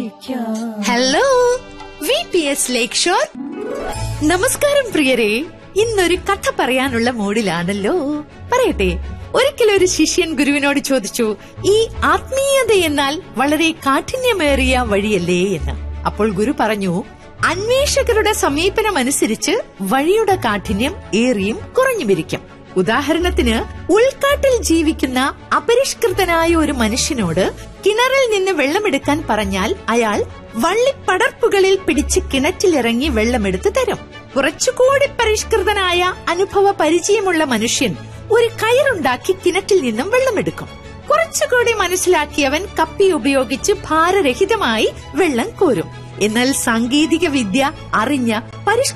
hello V P S lakeshore നമസ്കാരം പ്രിയരെ ഇന്നൊരു കഥ പറയാനുള്ള മൂഡിലാണല്ലോ പറയട്ടെ ഒരിക്കൽ ഒരു ശിഷ്യൻ ഗുരുവിനോട് ചോദിച്ചു ഈ ആത്മീയത എന്നാൽ വളരെ കാഠിന്യമേറിയ വഴിയല്ലേ എന്ന് അപ്പോൾ ഗുരു പറഞ്ഞു അന്വേഷകരുടെ സമീപനമനുസരിച്ച് വഴിയുടെ കാഠിന്യം ഏറിയും കുറഞ്ഞുമിരിക്കും ഉദാഹരണത്തിന് ഉൾക്കാട്ടിൽ ജീവിക്കുന്ന അപരിഷ്കൃതനായ ഒരു മനുഷ്യനോട് കിണറിൽ നിന്ന് വെള്ളമെടുക്കാൻ പറഞ്ഞാൽ അയാൾ വള്ളിപ്പടർപ്പുകളിൽ പിടിച്ച് കിണറ്റിലിറങ്ങി വെള്ളമെടുത്ത് തരും കുറച്ചുകൂടി പരിഷ്കൃതനായ അനുഭവ പരിചയമുള്ള മനുഷ്യൻ ഒരു കയറുണ്ടാക്കി കിണറ്റിൽ നിന്നും വെള്ളമെടുക്കും കുറച്ചുകൂടി മനസ്സിലാക്കിയവൻ കപ്പി ഉപയോഗിച്ച് ഭാരരഹിതമായി വെള്ളം കോരും എന്നാൽ സാങ്കേതിക വിദ്യ അറിഞ്ഞ പരിഷ്കൃത